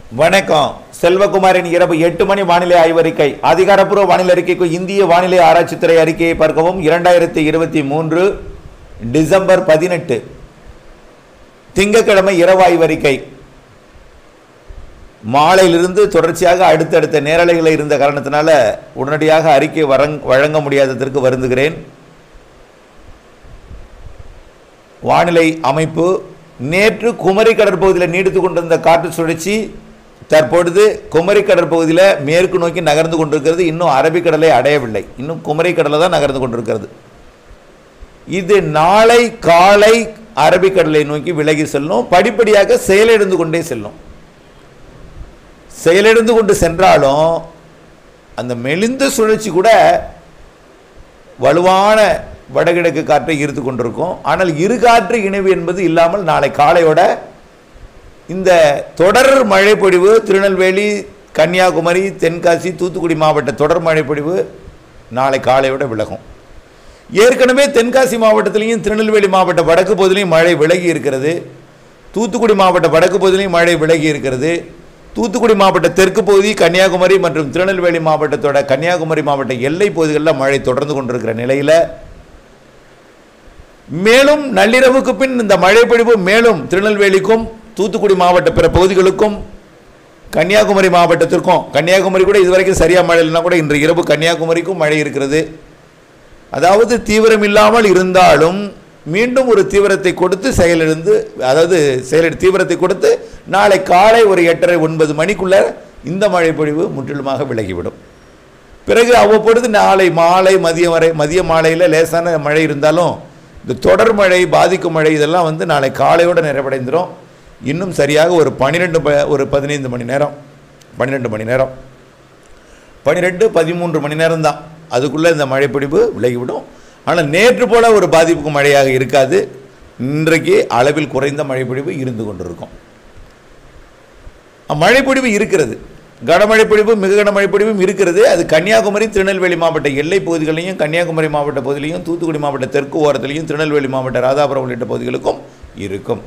வணக்கம் செல்வகுமாரின் இரவு எட்டு மணி வானிலை ஆய்வறிக்கை அதிகாரப்பூர்வ வானிலை அறிக்கைக்கு இந்திய வானிலை ஆராய்ச்சித்துறை அறிக்கையை பார்க்கவும் இரண்டாயிரத்தி இருபத்தி மூன்று டிசம்பர் பதினெட்டு திங்கட்கிழமை இரவு ஆய்வறிக்கை மாலையிலிருந்து தொடர்ச்சியாக அடுத்தடுத்த நேரலைகளில் இருந்த காரணத்தினால உடனடியாக அறிக்கை வரங் வழங்க முடியாததற்கு வருந்துகிறேன் வானிலை அமைப்பு நேற்று குமரி கடற்பகுதியில் நீடித்து கொண்டிருந்த காற்று சுழற்சி தற்பொழுது குமரி கடற்பகுதியில் மேற்கு நோக்கி நகர்ந்து கொண்டிருக்கிறது இன்னும் அரபிக்கடலை அடையவில்லை இன்னும் குமரி கடலில் தான் நகர்ந்து கொண்டிருக்கிறது இது நாளை காலை அரபிக்கடலை நோக்கி விலகி செல்லும் படிப்படியாக செயலிழந்து கொண்டே செல்லும் செயலிழந்து கொண்டு சென்றாலும் அந்த மெலிந்த சுழற்சி கூட வலுவான வடகிழக்கு காற்றை ஈர்த்து கொண்டிருக்கும் ஆனால் இரு காற்று இணைவு என்பது இல்லாமல் நாளை காலையோட இந்த தொடர் மழைப்பொழிவு திருநெல்வேலி கன்னியாகுமரி தென்காசி தூத்துக்குடி மாவட்ட தொடர் மழைப்பொழிவு நாளை காலையோட விலகும் ஏற்கனவே தென்காசி மாவட்டத்திலையும் திருநெல்வேலி மாவட்ட வடக்கு பகுதியிலையும் மழை விலகி இருக்கிறது தூத்துக்குடி மாவட்ட வடக்கு பகுதியிலையும் மழை விலகி இருக்கிறது தூத்துக்குடி மாவட்ட தெற்கு பகுதி கன்னியாகுமரி மற்றும் திருநெல்வேலி மாவட்டத்தோட கன்னியாகுமரி மாவட்ட எல்லை பகுதிகளில் மழை தொடர்ந்து கொண்டிருக்கிற நிலையில் மேலும் நள்ளிரவுக்கு பின் இந்த மழைப்பொழிவு மேலும் திருநெல்வேலிக்கும் தூத்துக்குடி மாவட்ட பிற பகுதிகளுக்கும் கன்னியாகுமரி மாவட்டத்திற்கும் கன்னியாகுமரி கூட இதுவரைக்கும் சரியாக மழை இல்லைனா கூட இன்று இரவு கன்னியாகுமரிக்கும் மழை இருக்கிறது அதாவது தீவிரம் இல்லாமல் இருந்தாலும் மீண்டும் ஒரு தீவிரத்தை கொடுத்து செயலிழந்து அதாவது செயல் தீவிரத்தை கொடுத்து நாளை காலை ஒரு எட்டரை ஒன்பது மணிக்குள்ள இந்த மழைப்பொழிவு முற்றிலுமாக விலகிவிடும் பிறகு அவ்வப்பொழுது நாளை மாலை மதியம் வரை மதிய மாலையில் லேசான மழை இருந்தாலும் இந்த தொடர் மழை பாதிக்கும் மழை இதெல்லாம் வந்து நாளை காலையோடு நிறைவடைந்துடும் இன்னும் சரியாக ஒரு பன்னிரெண்டு ப ஒரு பதினைந்து மணி நேரம் பன்னிரெண்டு மணி நேரம் பன்னிரெண்டு பதிமூன்று மணி நேரம் தான் அதுக்குள்ளே இந்த மழைப்பிடிப்பு விலகிவிடும் ஆனால் நேற்று போல ஒரு பாதிப்புக்கு மழையாக இருக்காது இன்றைக்கு அளவில் குறைந்த மழைப்பிடிப்பு இருந்து கொண்டிருக்கும் மழைப்பொழிவு இருக்கிறது கனமழை பொழிவு மிக கனமழை பொழிவும் இருக்கிறது அது கன்னியாகுமரி திருநெல்வேலி மாவட்ட எல்லை பகுதிகளையும் கன்னியாகுமரி மாவட்ட பகுதியிலையும் தூத்துக்குடி மாவட்ட தெற்கு ஓரத்திலையும் திருநெல்வேலி மாவட்ட ராதாபுரம் உள்ளிட்ட பகுதிகளுக்கும் இருக்கும்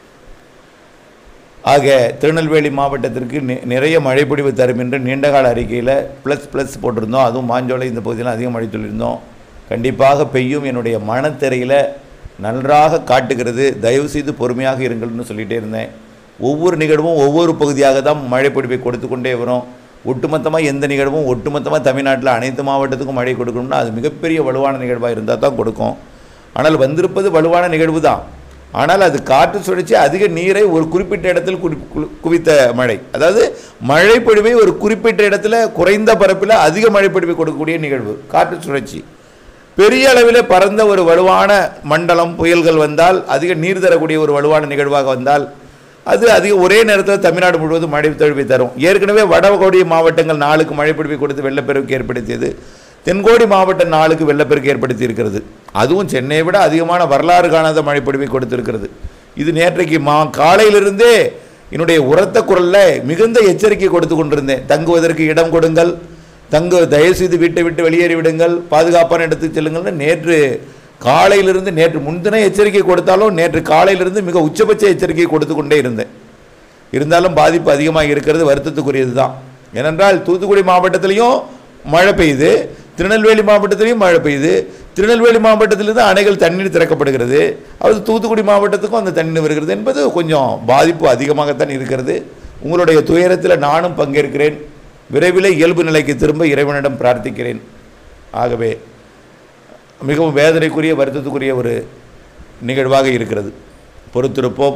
ஆக திருநெல்வேலி மாவட்டத்திற்கு நி- நிறைய மழைப்பொழிவு தரும் என்று நீண்டகால அறிக்கையில் ப்ளஸ் ப்ளஸ் போட்டிருந்தோம் அதுவும் மாஞ்சோலை இந்த பகுதியில் அதிகம் மழை சொல்லியிருந்தோம் கண்டிப்பாக பெய்யும் என்னுடைய மனத்திரையில் நன்றாக காட்டுகிறது தயவு செய்து பொறுமையாக இருங்கள்னு சொல்லிகிட்டே இருந்தேன் ஒவ்வொரு நிகழ்வும் ஒவ்வொரு பகுதியாக தான் மழைப்பொழிவை கொடுத்து கொண்டே வரும் ஒட்டுமொத்தமாக எந்த நிகழ்வும் ஒட்டுமொத்தமாக தமிழ்நாட்டில் அனைத்து மாவட்டத்துக்கும் மழை கொடுக்கணும்னா அது மிகப்பெரிய வலுவான நிகழ்வாக இருந்தால் தான் கொடுக்கும் ஆனால் வந்திருப்பது வலுவான நிகழ்வு தான் ஆனால் அது காற்று சுழற்சி அதிக நீரை ஒரு குறிப்பிட்ட இடத்தில் குறி- கு- குவித்த மழை அதாவது மழைப்பொழிவை ஒரு குறிப்பிட்ட இடத்துல குறைந்த பரப்பில் அதிக மழைப்பொழிவை கொடுக்கக்கூடிய நிகழ்வு காற்று சுழற்சி பெரிய அளவில் பரந்த ஒரு வலுவான மண்டலம் புயல்கள் வந்தால் அதிக நீர் தரக்கூடிய ஒரு வலுவான நிகழ்வாக வந்தால் அது அதிக ஒரே நேரத்தில் தமிழ்நாடு முழுவதும் மழை தழுவி தரும் ஏற்கனவே வடகோடி மாவட்டங்கள் நாளுக்கு மழைப்பிடிப்பை கொடுத்து வெள்ளப்பெருக்கு ஏற்படுத்தியது தென்கோடி மாவட்டம் நாளுக்கு வெள்ளப்பெருக்கு ஏற்படுத்தி இருக்கிறது அதுவும் சென்னையை விட அதிகமான வரலாறு காணாத மழைப்பிடிப்பை கொடுத்திருக்கிறது இது நேற்றைக்கு மா காலையிலிருந்தே என்னுடைய உரத்த குரலில் மிகுந்த எச்சரிக்கை கொடுத்து கொண்டிருந்தேன் தங்குவதற்கு இடம் கொடுங்கள் தங்கு தயவுசெய்து வீட்டை விட்டு வெளியேறி விடுங்கள் பாதுகாப்பான இடத்துக்கு செல்லுங்கள்னு நேற்று காலையிலிருந்து நேற்று முன்தின எச்சரிக்கை கொடுத்தாலும் நேற்று காலையிலிருந்து மிக உச்சபட்ச எச்சரிக்கை கொடுத்து கொண்டே இருந்தேன் இருந்தாலும் பாதிப்பு அதிகமாக இருக்கிறது வருத்தத்துக்குரியது தான் ஏனென்றால் தூத்துக்குடி மாவட்டத்திலையும் மழை பெய்யுது திருநெல்வேலி மாவட்டத்திலையும் மழை பெய்யுது திருநெல்வேலி மாவட்டத்திலிருந்து அணைகள் தண்ணீர் திறக்கப்படுகிறது அது தூத்துக்குடி மாவட்டத்துக்கும் அந்த தண்ணீர் வருகிறது என்பது கொஞ்சம் பாதிப்பு அதிகமாகத்தான் இருக்கிறது உங்களுடைய துயரத்தில் நானும் பங்கேற்கிறேன் விரைவில் இயல்பு நிலைக்கு திரும்ப இறைவனிடம் பிரார்த்திக்கிறேன் ஆகவே மிகவும் வேதனைக்குரிய வருத்தத்துக்குரிய ஒரு நிகழ்வாக இருக்கிறது பொறுத்திருப்போம்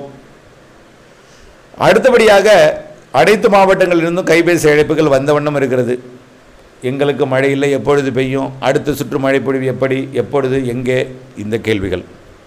அடுத்தபடியாக அனைத்து மாவட்டங்களிலிருந்தும் கைபேசி அழைப்புகள் வந்த வண்ணம் இருக்கிறது எங்களுக்கு மழை இல்லை எப்பொழுது பெய்யும் அடுத்த சுற்று மழை பொழிவு எப்படி எப்பொழுது எங்கே இந்த கேள்விகள்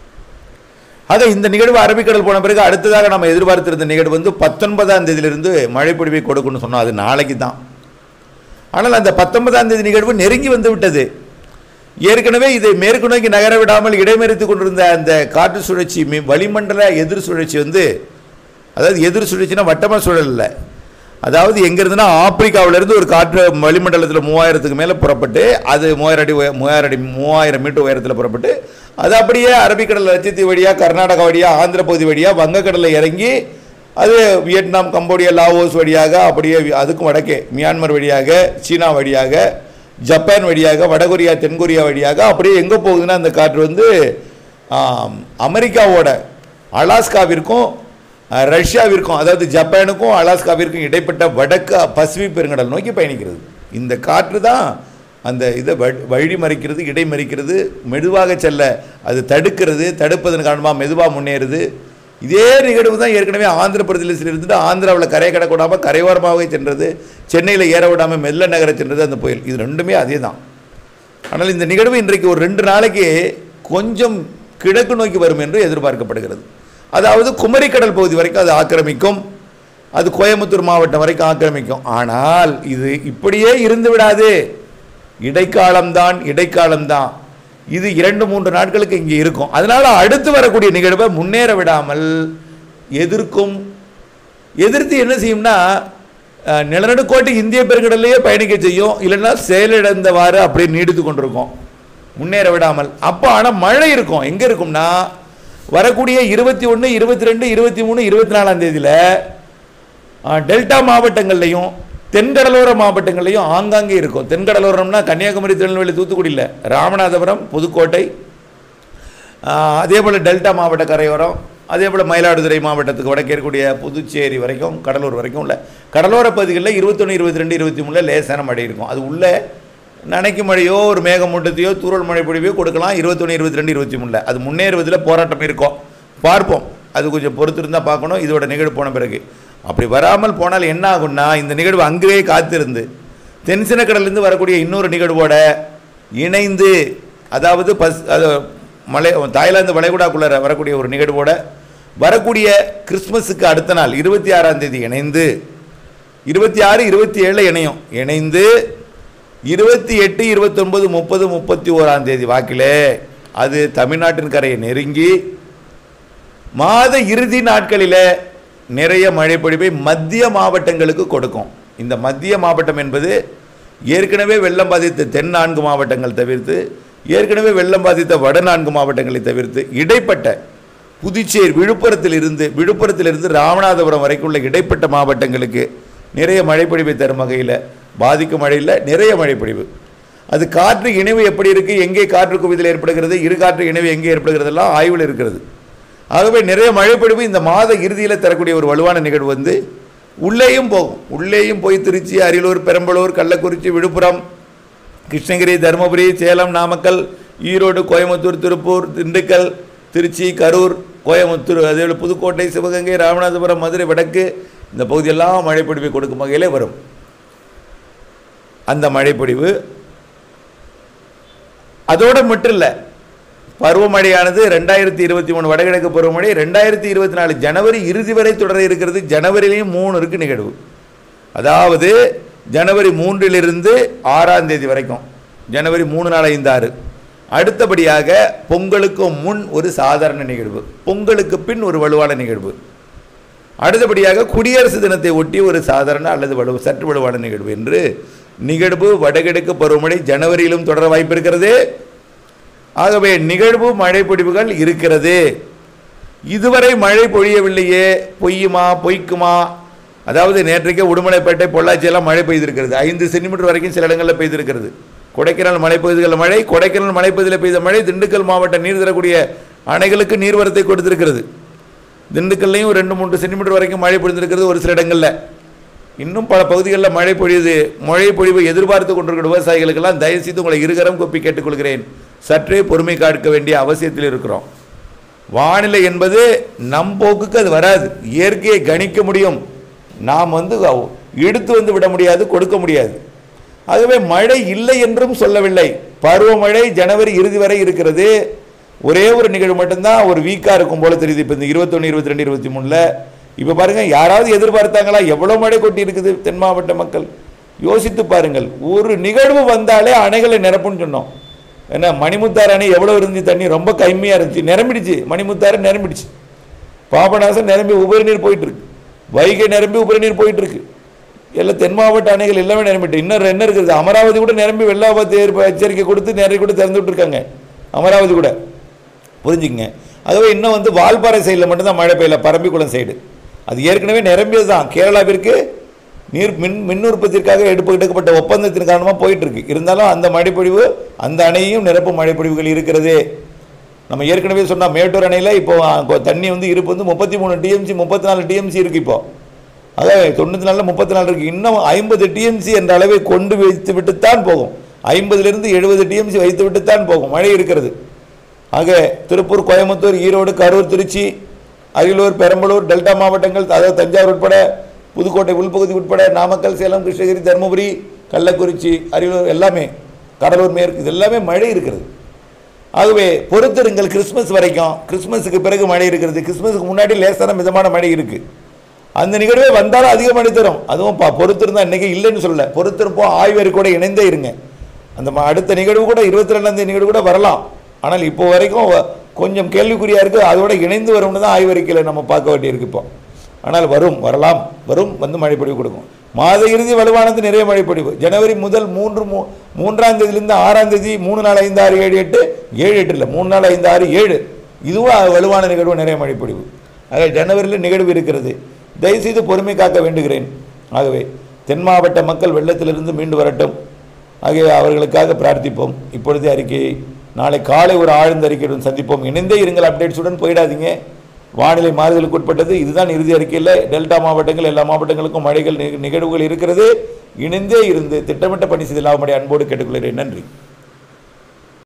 ஆக இந்த நிகழ்வு அரபிக்கடல் போன பிறகு அடுத்ததாக நம்ம எதிர்பார்த்திருந்த நிகழ்வு வந்து பத்தொன்பதாம் தேதியிலிருந்து மழை பொழிவை கொடுக்கும்னு சொன்னோம் அது நாளைக்கு தான் ஆனால் அந்த பத்தொன்பதாம் தேதி நிகழ்வு நெருங்கி வந்து விட்டது ஏற்கனவே இதை மேற்கு நோக்கி நகர விடாமல் இடைமறித்து கொண்டிருந்த அந்த காற்று சுழற்சி மி- வளிமண்டல எதிர் சுழற்சி வந்து அதாவது எதிர் சுழற்சினா வட்டமான சுழல் இல்லை அதாவது எங்கேருந்துன்னா ஆப்பிரிக்காவிலேருந்து ஒரு காற்று வளிமண்டலத்தில் மூவாயிரத்துக்கு மேலே புறப்பட்டு அது மூவாயிரம் அடி உய- மூவாயிரம் அடி மூவாயிரம் மீட்டர் உயரத்தில் புறப்பட்டு அது அப்படியே அரபிக்கடல் லட்சத்தீவு வழியாக கர்நாடகா வழியாக ஆந்திர பகுதி வழியாக வங்கக்கடலில் இறங்கி அது வியட்நாம் கம்போடியா லாவோஸ் வழியாக அப்படியே வி- அதுக்கும் வடக்கே மியான்மர் வழியாக சீனா வழியாக ஜப்பான் வழியாக வடகொரியா தென்கொரியா வழியாக அப்படியே எங்கே போகுதுன்னா அந்த காற்று வந்து ஆம், அமெரிக்காவோட அலாஸ்காவிற்கும் அஹ், ரஷ்யாவிற்கும் அதாவது ஜப்பானுக்கும் அலாஸ்காவிற்கும் இடைப்பட்ட வடக்கு பசிபிக் பெருங்கடல் நோக்கி பயணிக்கிறது இந்த காற்று தான் அந்த இதை வழி- வழி மறிக்கிறது இடை மறிக்கிறது மெதுவாக செல்ல அது தடுக்கிறது தடுப்பதன் காரணமாக மெதுவாக முன்னேறுது இதே நிகழ்வு தான் ஏற்கனவே ஆந்திர பிரதேசத்தில் இருந்துட்டு ஆந்திராவில் கரை கடக்கூடாமல் கரையோரமாகவே சென்றது சென்னையில் ஏற விடாமல் மெல்ல நகர சென்றது அந்த புயல் இது ரெண்டுமே அதே தான் ஆனால் இந்த நிகழ்வு இன்றைக்கு ஒரு ரெண்டு நாளைக்கு கொஞ்சம் கிழக்கு நோக்கி வரும் என்று எதிர்பார்க்கப்படுகிறது அதாவது குமரிக்கடல் பகுதி வரைக்கும் அது ஆக்கிரமிக்கும் அது கோயம்புத்தூர் மாவட்டம் வரைக்கும் ஆக்கிரமிக்கும் ஆனால் இது இப்படியே இருந்து விடாது இடைக்காலம்தான் இடைக்காலம்தான் இது இரண்டு மூன்று நாட்களுக்கு இங்கே இருக்கும் அதனால அடுத்து வரக்கூடிய நிகழ்வை முன்னேற விடாமல் எதிர்க்கும் எதிர்த்து என்ன செய்யும்னா அஹ், நிலநடுக்கோட்டு இந்திய பெருங்கடல்லையே பயணிக்க செய்யும் இல்லைன்னா செயலிழந்தவாறு அப்படியே நீடித்து கொண்டிருக்கும் முன்னேற விடாமல் அப்போ ஆனால் மழை இருக்கும் எங்கே இருக்கும்னா வரக்கூடிய இருபத்தி ஒன்று இருபத்தி ரெண்டு இருபத்தி மூணு இருபத்தி நாலாம் தேதியில் டெல்டா மாவட்டங்கள்லையும் தென்கடலோர மாவட்டங்கள்லையும் ஆங்காங்கே இருக்கும் தென்கடலோரம்னா கன்னியாகுமரி திருநெல்வேலி தூத்துக்குடி இல்லை ராமநாதபுரம் புதுக்கோட்டை ஆ, அதே போல் டெல்டா மாவட்ட கரையோரம் அதே போல் மயிலாடுதுறை மாவட்டத்துக்கு வடக்கே இருக்கக்கூடிய புதுச்சேரி வரைக்கும் கடலூர் வரைக்கும் உள்ள கடலோர பகுதிகளில் இருபத்தொன்று இருபத்தி ரெண்டு இருபத்தி மூணில் லேசான மழை இருக்கும் அது உள்ளே நனைக்கு மழையோ ஒரு மேகமூட்டத்தையோ தூறல் மழை பொழிவையோ கொடுக்கலாம் இருபத்தொன்று இருபத்தி ரெண்டு இருபத்தி மூணில் அது முன்னேறுவதில் போராட்டம் இருக்கும் பார்ப்போம் அது கொஞ்சம் பொறுத்திருந்தால் பார்க்கணும் இதோட நிகழ்வு போன பிறகு அப்படி வராமல் போனால் என்ன ஆகும்னா இந்த நிகழ்வு அங்கேயே காத்திருந்து தென்சினக்கடல்லேருந்து வரக்கூடிய இன்னொரு நிகழ்வோட இணைந்து அதாவது பஸ் அது மலை தாய்லாந்து வளைகுடாக்குள்ளே வரக்கூடிய ஒரு நிகழ்வோட வரக்கூடிய கிறிஸ்மஸுக்கு அடுத்த நாள் இருபத்தி ஆறாம் தேதி இணைந்து இருபத்தி ஆறு இருபத்தி ஏழில் இணையும் இணைந்து இருபத்தி எட்டு இருபத்தொன்பது முப்பது முப்பத்தி ஓராம் தேதி வாக்கிலே அது தமிழ்நாட்டின் கரையை நெருங்கி மாத இறுதி நாட்களில் நிறைய மழைப்பொழிவை மத்திய மாவட்டங்களுக்கு கொடுக்கும் இந்த மத்திய மாவட்டம் என்பது ஏற்கனவே வெள்ளம் பாதித்த தென் நான்கு மாவட்டங்கள் தவிர்த்து ஏற்கனவே வெள்ளம் பாதித்த வட நான்கு மாவட்டங்களை தவிர்த்து இடைப்பட்ட புதுச்சேரி விழுப்புரத்தில் இருந்து விழுப்புரத்திலிருந்து ராமநாதபுரம் வரைக்கும் உள்ள இடைப்பட்ட மாவட்டங்களுக்கு நிறைய மழைப்பொழிவை தரும் வகையில் பாதிக்கும் மழையில் நிறைய மழைப்பொழிவு அது காற்று இணைவு எப்படி இருக்கு எங்கே காற்று குவிதல் ஏற்படுகிறது இரு காற்று இணைவு எங்கே ஏற்படுகிறதெல்லாம் ஆய்வில் இருக்கிறது ஆகவே நிறைய மழைப்பொழிவு இந்த மாத இறுதியில் தரக்கூடிய ஒரு வலுவான நிகழ்வு வந்து உள்ளேயும் போகும் உள்ளேயும் போய் திருச்சி அரியலூர் பெரம்பலூர் கள்ளக்குறிச்சி விழுப்புரம் கிருஷ்ணகிரி தருமபுரி சேலம் நாமக்கல் ஈரோடு கோயம்புத்தூர் திருப்பூர் திண்டுக்கல் திருச்சி கரூர் கோயம்புத்தூர் அதே போல புதுக்கோட்டை சிவகங்கை ராமநாதபுரம் மதுரை வடக்கு இந்த பகுதியெல்லாம் மழைப்பொழிவை கொடுக்கும் வகையிலே வரும் அந்த மழைப்பொழிவு அதோடு மட்டும் இல்லை பருவமழையானது ரெண்டாயிரத்தி இருபத்தி மூணு வடகிழக்கு பருவமழை ரெண்டாயிரத்தி இருபத்தி நாலு ஜனவரி இறுதி வரை தொடர இருக்கிறது ஜனவரிலையும் மூணு இருக்கு நிகழ்வு அதாவது ஜனவரி மூன்றிலிருந்து ஆறாம் தேதி வரைக்கும் ஜனவரி மூணு நாலு ஐந்து ஆறு அடுத்தபடியாக பொங்கலுக்கு முன் ஒரு சாதாரண நிகழ்வு பொங்கலுக்கு பின் ஒரு வலுவான நிகழ்வு அடுத்தபடியாக குடியரசு தினத்தை ஒட்டி ஒரு சாதாரண அல்லது வலு சற்று வலுவான நிகழ்வு என்று நிகழ்வு வடகிழக்கு பருவமழை ஜனவரியிலும் தொடர வாய்ப்பு இருக்கிறது ஆகவே நிகழ்வு மழை பொழிவுகள் இருக்கிறது இதுவரை மழை பொழியவில்லையே பொய்யுமா பொய்க்குமா அதாவது நேற்றைக்கே உடுமலைப்பேட்டை பொள்ளாச்சியெல்லாம் மழை பெய்திருக்கிறது ஐந்து சென்டிமீட்டர் வரைக்கும் சில இடங்களில் பெய்திருக்கிறது கொடைக்கானல் மலைப்பகுதிகளில் மழை கொடைக்கானல் மலைப்பகுதியில் பெய்த மழை திண்டுக்கல் மாவட்ட நீர் தரக்கூடிய அணைகளுக்கு நீர்வரத்தை கொடுத்திருக்கிறது திண்டுக்கல்லையும் ரெண்டு மூன்று சென்டிமீட்டர் வரைக்கும் மழை பொழிந்திருக்கிறது ஒரு சில இடங்களில் இன்னும் பல பகுதிகளில் மழை பொழியுது மழை பொழிவை எதிர்பார்த்து கொண்டிருக்கிற விவசாயிகளுக்கெல்லாம் தயவுசெய்து உங்களை இருகரம் கொப்பி கேட்டுக்கொள்கிறேன் சற்றே பொறுமை காக்க வேண்டிய அவசியத்தில் இருக்கிறோம் வானிலை என்பது நம் போக்குக்கு அது வராது இயற்கையை கணிக்க முடியும் நாம் வந்து அவ்- எடுத்து வந்து விட முடியாது கொடுக்க முடியாது ஆகவே மழை இல்லை என்றும் சொல்லவில்லை பருவமழை ஜனவரி இறுதி வரை இருக்கிறது ஒரே ஒரு நிகழ்வு மட்டும்தான் ஒரு வீக்காக இருக்கும் போல தெரியுது இப்போ இந்த இருபத்தொன்று இருபத்தி ரெண்டு இருபத்தி மூணில் இப்போ பாருங்க யாராவது எதிர்பார்த்தாங்களா எவ்வளோ மழை கொட்டி இருக்குது தென் மாவட்ட மக்கள் யோசித்து பாருங்கள் ஒரு நிகழ்வு வந்தாலே அணைகளை நிரப்புன்னு சொன்னோம் என்ன மணிமுத்தாறு அணை எவ்வளோ இருந்துச்சு தண்ணி ரொம்ப கம்மியாக இருந்துச்சு நிரம்பிடுச்சு மணிமுத்தாறு நிரம்பிடுச்சு பாபநாசம் நிரம்பி உபரி நீர் போயிட்டு இருக்கு வைகை நிரம்பி உபரி நீர் போயிட்டு இருக்கு எல்லாம் தென் மாவட்ட அணைகள் எல்லாமே நிரம்பிட்டு இன்னும் என்ன இருக்குது அமராவதி கூட நிரம்பி வெள்ள ஆபத்து ஏற்ப எச்சரிக்கை கொடுத்து நிறைய கூட திறந்து விட்டுருக்காங்க அமராவதி கூட புரிஞ்சுங்க ஆகவே இன்னும் வந்து வால்பாறை சைடில் மட்டும்தான் மழை பெய்யல பரம்பிக்குளம் சைடு அது ஏற்கனவே நிரம்பியது தான் கேரளாவிற்கு நீர் மின் மின் உற்பத்திற்காக எடுப்பு எடுக்கப்பட்ட ஒப்பந்தத்தின் காரணமாக போயிட்டு இருக்கு இருந்தாலும் அந்த மழைப்பொழிவு அந்த அணையையும் நிரப்பும் மழைப்பொழிவுகள் இருக்கிறது நம்ம ஏற்கனவே சொன்ன மேட்டூர் அணையில் இப்போ அங்க தண்ணி வந்து இருப்பு வந்து முப்பத்தி மூணு டிஎம்சி முப்பத்தி நாலு டிஎம்சி இருக்குது இப்போ ஆக தொண்ணூற்றி நாலில் முப்பத்தி நாலு இருக்குது இன்னும் ஐம்பது டிஎம்சி என்ற அளவை கொண்டு வைத்து விட்டுத்தான் போகும் ஐம்பதுலேருந்து எழுபது டிஎம்சி வைத்து விட்டுத்தான் போகும் மழை இருக்கிறது ஆக திருப்பூர் கோயம்புத்தூர் ஈரோடு கரூர் திருச்சி அரியலூர் பெரம்பலூர் டெல்டா மாவட்டங்கள் அதாவது தஞ்சாவூர் உட்பட புதுக்கோட்டை உள்பகுதி உட்பட நாமக்கல் சேலம் கிருஷ்ணகிரி தருமபுரி கள்ளக்குறிச்சி அரியலூர் எல்லாமே கடலூர் மேற்கு இது எல்லாமே மழை இருக்கிறது ஆகவே பொறுத்திருங்கள் கிறிஸ்மஸ் வரைக்கும் கிறிஸ்மஸுக்கு பிறகு மழை இருக்கிறது கிறிஸ்மஸுக்கு முன்னாடி லேசான மிதமான மழை இருக்குது அந்த நிகழ்வே வந்தாலும் அதிக மழை தரும் அதுவும் பா பொறுத்திருந்தா இன்றைக்கி இல்லைன்னு சொல்லல பொறுத்திருப்போம் ஆய்வறி கூட இணைந்தே இருங்க அந்த ம- அடுத்த நிகழ்வு கூட இருபத்தி ரெண்டாம் தேதி நிகழ்வு கூட வரலாம் ஆனால் இப்போ வரைக்கும் வ- கொஞ்சம் கேள்விக்குறியாக இருக்குது அதோட இணைந்து வரும்னு தான் ஆய்வறிக்கையில் நம்ம பார்க்க வேண்டியிருக்கு இப்போ ஆனால் வரும் வரலாம் வரும் வந்து மழைப்பொழிவு கொடுக்கும் மாத இறுதி வலுவானது நிறைய மழைப்பொழிவு ஜனவரி முதல் மூன்று மூ மூன்றாம் தேதியிலிருந்து ஆறாம் தேதி மூணு நாள் ஐந்து ஆறு ஏழு எட்டு ஏழு எட்டு இல்லை மூணு நாள் ஐந்து ஆறு ஏழு இதுவும் அ- வலுவான நிகழ்வு நிறைய மழைப்பொழிவு ஆக ஜனவரியில் நிகழ்வு இருக்கிறது தயவுசெய்து பொறுமை காக்க வேண்டுகிறேன் ஆகவே தென் மாவட்ட மக்கள் வெள்ளத்திலிருந்து மீண்டு வரட்டும் ஆகிய அவர்களுக்காக பிரார்த்திப்போம் இப்பொழுதே அறிக்கையை நாளை காலை ஒரு ஆழ்ந்த அறிக்கையுடன் சந்திப்போம் இணைந்தே இருங்கள் அப்டேட்ஸுடன் போயிடாதீங்க வானிலை மாறுதலுக்கு உட்பட்டது இதுதான் இறுதி அறிக்கையில் டெல்டா மாவட்டங்கள் எல்லா மாவட்டங்களுக்கும் மழைகள் நிக- நிகழ்வுகள் இருக்கிறது இணைந்தே இருந்து திட்டமிட்ட பணி செய்து லாபமடைய அன்போடு கேட்டுக்கொள்கிறேன் நன்றி